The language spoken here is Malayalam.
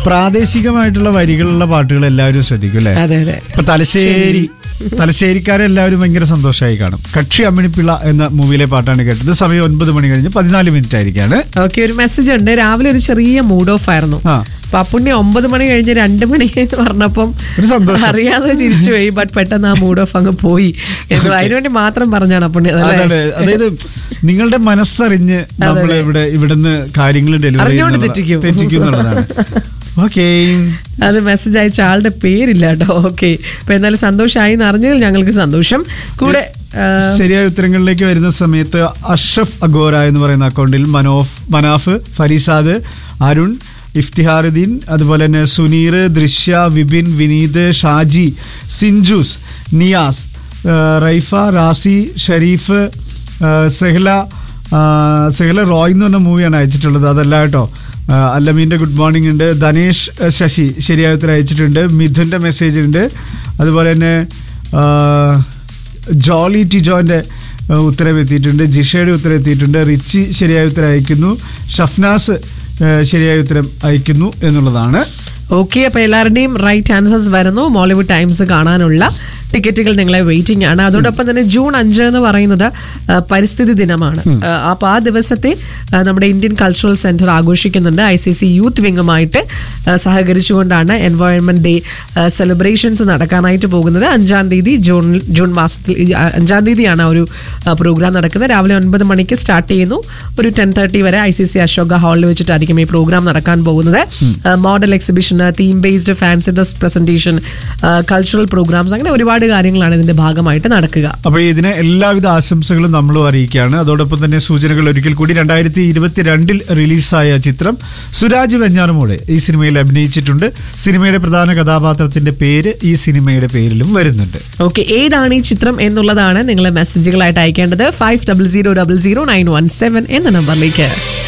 പ്രാദേശികമായിട്ടുള്ള വരികളുള്ള പാട്ടുകൾ എല്ലാവരും ശ്രദ്ധിക്കും അല്ലേ അതെ അതെ ഇപ്പൊ തലശ്ശേരി തലശ്ശേരിക്കാരെല്ലാവരും ഭയങ്കര സന്തോഷമായി കാണും കക്ഷി അമ്മിണിപ്പിള്ള എന്ന മൂവിയിലെ പാട്ടാണ് കേട്ടത് സമയം ഒൻപത് മണി കഴിഞ്ഞ് പതിനാല് മിനിറ്റ് ആയിരിക്കാണ് ഓക്കെ ഒരു മെസ്സേജ് ഉണ്ട് രാവിലെ ഒരു ചെറിയ മൂഡ് ഓഫ് ആയിരുന്നു ആ. അപ്പൊ അപ്പുണ്ണി ഒമ്പത് മണി കഴിഞ്ഞ് രണ്ട് മണി എന്ന് പറഞ്ഞപ്പം ഒരു സന്തോഷം. അറിയാതെ ചിരിച്ചു പോയി ബട്ട് പെട്ടെന്ന് ആ മൂഡ് ഓഫ് അങ്ങ് പോയി എന്ന് അതിനുവേണ്ടി മാത്രം പറഞ്ഞാണ് അപ്പുണ്ണി അതല്ലേ? അതാണ് അതായത് നിങ്ങളുടെ മനസ്സറിഞ്ഞ് നമ്മൾ ഇവിടെ ഇവിടുന്ന് കാര്യങ്ങൾ ഡെലിവറി അറിഞ്ഞുകൊണ്ട് തെറ്റിക്കും. തെറ്റിക്കും എന്നുള്ളതാണ് ഓക്കെ അത് മെസ്സേജ് അയച്ച ആളുടെ പേരില്ല കേട്ടോ ഓക്കെ അപ്പൊ എന്നാലും സന്തോഷമായി എന്ന് അറിഞ്ഞതിൽ ഞങ്ങൾക്ക് സന്തോഷം കൂടെ ആ, ശരിയായ ഉത്തരങ്ങളിലേക്ക് വരുന്ന സമയത്ത് അഷ്റഫ് അഗോര എന്ന് പറയുന്ന അക്കൗണ്ടിൽ മനോഫ് മനാഫ് ഫരീസാദ് അരുൺ ഇഫ്തിഹാറുദ്ദീൻ അതുപോലെ തന്നെ സുനീർ ദൃശ്യ വിപിൻ വിനീത് ഷാജി സിഞ്ചൂസ് നിയാസ് ആ, റൈഫ റാസി ഷരീഫ് ആ, സെഹ്ല ആ, സെഹ്ല റോയ് എന്ന് പറഞ്ഞ മൂവിയാണ് അയച്ചിട്ടുള്ളത് അതല്ല കേട്ടോ ആ, അല്ലമീൻ്റെ ഗുഡ് മോർണിംഗ് ഉണ്ട് ധനേഷ് ആ, ശശി ശരിയായ ഉത്തരം അയച്ചിട്ടുണ്ട് മിഥുൻ്റെ മെസ്സേജ് ഉണ്ട് അതുപോലെ തന്നെ ആ, ജോളി ടിജോന്റെ ഏഹ്, ഉത്തരം എത്തിയിട്ടുണ്ട് ജിഷയുടെ ഉത്തരം എത്തിയിട്ടുണ്ട് റിച്ചി ശരിയായ ഉത്തരം അയക്കുന്നു ഷഫ്നാസ് ഏഹ്, ശരിയായ ഉത്തരം അയക്കുന്നു എന്നുള്ളതാണ് ഓക്കെ അപ്പൊ എല്ലാവരുടെയും റൈറ്റ് ആൻസേഴ്സ് വരുന്നു മോളിവുഡ് ടൈംസ് കാണാനുള്ള ടിക്കറ്റുകൾ നിങ്ങളെ വെയിറ്റിംഗ് ആണ് അതോടൊപ്പം തന്നെ ജൂൺ അഞ്ച് എന്ന് പറയുന്നത് ആ, പരിസ്ഥിതി ദിനമാണ് ആ, അപ്പൊ ആ ദിവസത്തെ ആ, നമ്മുടെ ഇന്ത്യൻ കൾച്ചറൽ സെന്റർ ആഘോഷിക്കുന്നുണ്ട് ഐ സി സി യൂത്ത് വിങ്ങുമായിട്ട് ആ, സഹകരിച്ചുകൊണ്ടാണ് എൻവയോൺമെന്റ് ഡേ സെലിബ്രേഷൻസ് നടക്കാനായിട്ട് പോകുന്നത് അഞ്ചാം തീയതി ജൂൺ ജൂൺ മാസത്തിൽ ഈ, ആ, അഞ്ചാം തീയതിയാണ് ആ ഒരു പ്രോഗ്രാം നടക്കുന്നത് രാവിലെ ഒൻപത് മണിക്ക് സ്റ്റാർട്ട് ചെയ്യുന്നു ഒരു ടെൻ തേർട്ടി വരെ ഐ സി സി അശോക ഹാളിൽ വെച്ചിട്ടായിരിക്കും ഈ പ്രോഗ്രാം നടക്കാൻ പോകുന്നത് model exhibition theme based fancy dress presentation cultural programs അങ്ങനെ ഒരുപാട് കാര്യങ്ങളാണ് ഇതിന്റെ ഭാഗമായിട്ട് നടക്കുക അപ്പോൾ ഇതിന് എല്ലാവിധ ആശംസകളും നമ്മളും അറിയിക്കുകയാണ് അതോടൊപ്പം തന്നെ സൂചനകൾ ഒരിക്കൽ കൂടി രണ്ടായിരത്തി ഇരുപത്തിരണ്ടിൽ റിലീസായ ചിത്രം സുരാജ് വെഞ്ഞാറുമൂടെ ഈ സിനിമയിൽ അഭിനയിച്ചിട്ടുണ്ട് സിനിമയുടെ പ്രധാന കഥാപാത്രത്തിന്റെ പേര് ഈ സിനിമയുടെ പേരിലും വരുന്നുണ്ട് ഓക്കെ ഏതാണ് ഈ ചിത്രം എന്നുള്ളതാണ് നിങ്ങൾ മെസ്സേജുകളായിട്ട് അയക്കേണ്ടത് five double zero double zero nine one seven എന്ന നമ്പറിലേക്ക്